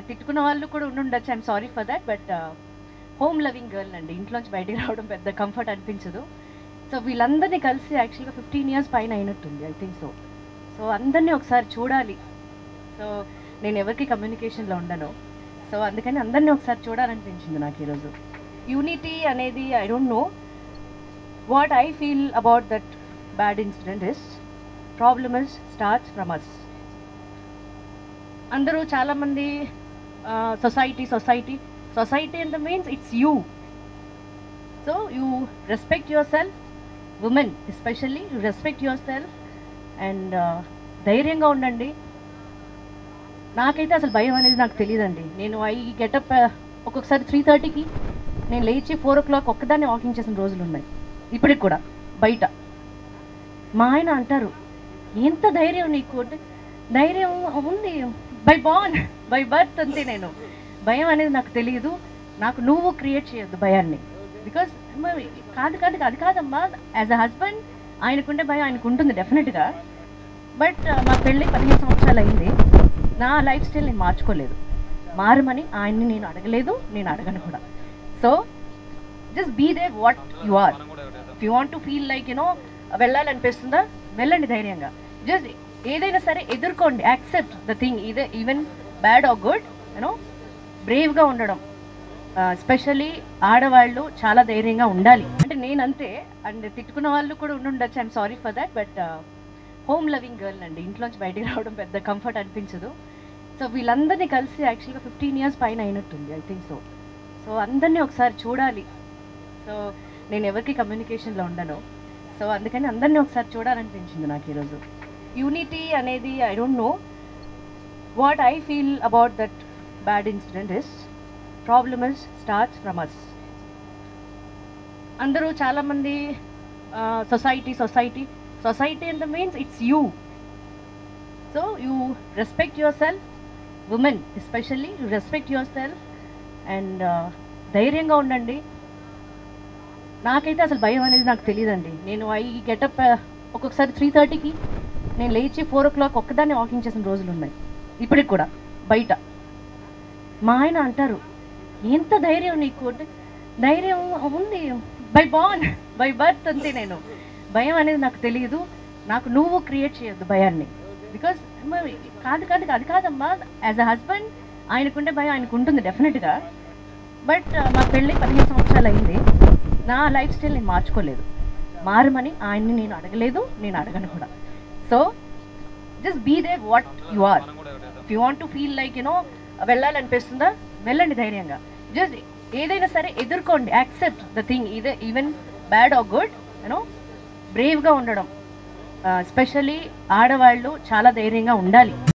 తిట్టుకున్న వాళ్ళు కూడా ఉండి ఉండొచ్చు I'm sorry for that but home loving girl అండి ఇంట్లోంచి బయటికి రావడం పెద్ద కంఫర్ట్ అనిపించదు సో వీళ్ళందరినీ కలిసి యాక్చువల్గా ఫిఫ్టీన్ ఇయర్స్ పైన అయినట్టుంది ఐ థింక్ సో సో అందరినీ ఒకసారి చూడాలి సో నేను ఎవరికి కమ్యూనికేషన్లో ఉండను సో అందుకని అందరినీ ఒకసారి చూడాలనిపించింది నాకు ఈరోజు యూనిటీ అనేది I don't know what I feel about that bad incident is problem is starts from us అందరూ చాలామంది society society society and the means it's you so you respect yourself women especially you respect yourself and ధైర్యంగా ఉండండి నాకైతే అసలు భయం అనేది నాకు తెలియదండి నేను ఐ గెటప్ ఒక్కొక్కసారి త్రీ థర్టీకి నేను లేచి ఫోర్ ఓ క్లాక్ ఒక్కదాన్ని వాకింగ్ చేసిన రోజులు ఉన్నాయి ఇప్పటికి కూడా బయట మా ఆయన అంటారు ఎంత ధైర్యం నీకు అంటే ధైర్యం ఉంది బై బాన్ బై బర్త్ అంతే నేను భయం అనేది నాకు తెలియదు నాకు నువ్వు క్రియేట్ చేయొద్దు భయాన్ని బికాస్ కాదు కాదు అది కాదమ్మా యాజ్ అ హస్బెండ్ ఆయనకుంటే భయం ఆయనకు ఉంటుంది డెఫినెట్గా బట్ మా పెళ్ళి పదిహేను సంవత్సరాలు అయింది నా లైఫ్ స్టైల్ నేను మార్చుకోలేదు మారమని ఆయన్ని నేను అడగలేదు నేను అడగను కూడా so just be the what you are if you want to feel like you know వెళ్ళాలనిపిస్తుందా వెళ్ళండి ధైర్యంగా జస్ట్ ఏదైనా సరే ఎదుర్కోండి యాక్సెప్ట్ ద థింగ్ ఇదే even bad or good you know బ్రేవ్గా ఉండడం ఎస్పెషల్లీ ఆడవాళ్ళు చాలా ధైర్యంగా ఉండాలి అంటే నేను అంతే అండ్ తిట్టుకున్న వాళ్ళు కూడా ఉండి ఉండొచ్చు I'm sorry for that but home loving girl అండి ఇంట్లోంచి బయటికి రావడం పెద్ద కంఫర్ట్ అనిపించదు సో వీళ్ళందరినీ కలిసి యాక్చువల్గా ఫిఫ్టీన్ ఇయర్స్ పైన అయినట్టుంది ఐ థింక్ సో సో అందరినీ ఒకసారి చూడాలి సో నేను ఎవరికి కమ్యూనికేషన్లో ఉండను సో అందుకని అందరినీ ఒకసారి చూడాలనిపించింది నాకు ఈరోజు యూనిటీ అనేది I don't know what I feel about that bad incident is problem is starts from us అందరూ చాలామంది society society society and the means it's you so you respect yourself women especially you respect yourself and ధైర్యంగా ఉండండి నాకైతే అసలు భయం అనేది నాకు తెలియదండి నేను ఐ గెటప్ ఒక్కొక్కసారి త్రీ థర్టీకి నేను లేచి ఫోర్ ఓ క్లాక్ ఒక్కదాన్ని వాకింగ్ చేసిన రోజులు ఉన్నాయి ఇప్పటికి కూడా బయట మా ఆయన అంటారు ఎంత ధైర్యం నీకు అంటే ధైర్యం ఉంది బై బాన్ బై బర్త్ అంతే నేను భయం అనేది నాకు తెలియదు నాకు నువ్వు క్రియేట్ చేయొద్దు భయాన్ని బికాస్ కాదు కాదు అది కాదమ్మా యాజ్ అ హస్బెండ్ ఆయనకుంటే భయం ఆయనకు ఉంటుంది డెఫినెట్గా బట్ మా పెళ్ళి పదిహేను సంవత్సరాలు అయింది నా లైఫ్ స్టైల్ నేను మార్చుకోలేదు మారమని ఆయన్ని నేను అడగలేదు నేను అడగను కూడా so just be the what you are if you want to feel like you know వెళ్ళాలనిపిస్తుందా వెళ్ళండి ధైర్యంగా జస్ట్ ఏదైనా సరే ఎదుర్కోండి యాక్సెప్ట్ ద థింగ్ ఇదే even bad or good you know బ్రేవ్గా ఉండడం ఎస్పెషల్లీ ఆడవాళ్ళు చాలా ధైర్యంగా ఉండాలి